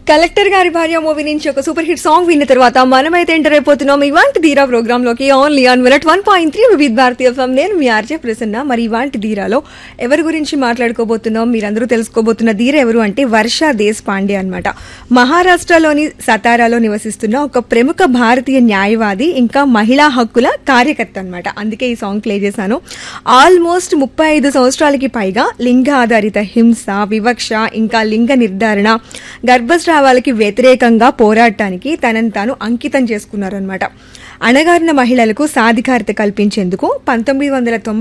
collector గారి భార్య movie నుంచి ఒక సూపర్ హిట్ సాంగ్ విన్న తర్వాత మనమైతే ఎంటర్ అయిపోతున్నాం ఇవాంటి ధీరా ప్రోగ్రామ్ లోకి only on minute one point three వివిధ భారతీ ఎఫ్ఎం నేను మీ ఆర్జే ప్రసన్న మరి ఇవాంటి ధీరాలో ఎవరి గురించి మాట్లాడుకోబోతున్నాం మీరందరూ తెలుసుకోబోతున్న ధీర ఎవరు అంటే వర్ష దేశ్ పాండే అన్నమాట మహారాష్ట్రలోని సతారాలో నివసిస్తున్న ఒక ప్రముఖ భారతీయ న్యాయవాది ఇంకా మహిళా హక్కుల కార్యకర్త అన్నమాట అందుకే ఈ సాంగ్ ప్లే చేశాను ఆల్మోస్ట్ ముప్పై ఐదు సంవత్సరాలకి పైగా లింగ ఆధారిత హింస వివక్ష ఇంకా లింగ నిర్ధారణ గర్భస్రావాలకి వ్యతిరేకంగా పోరాడటానికి తనను తాను అంకితం చేసుకున్నారనమాట అణగారిన మహిళలకు సాధికారత కల్పించేందుకు పంతొమ్మిది వందల తొంభై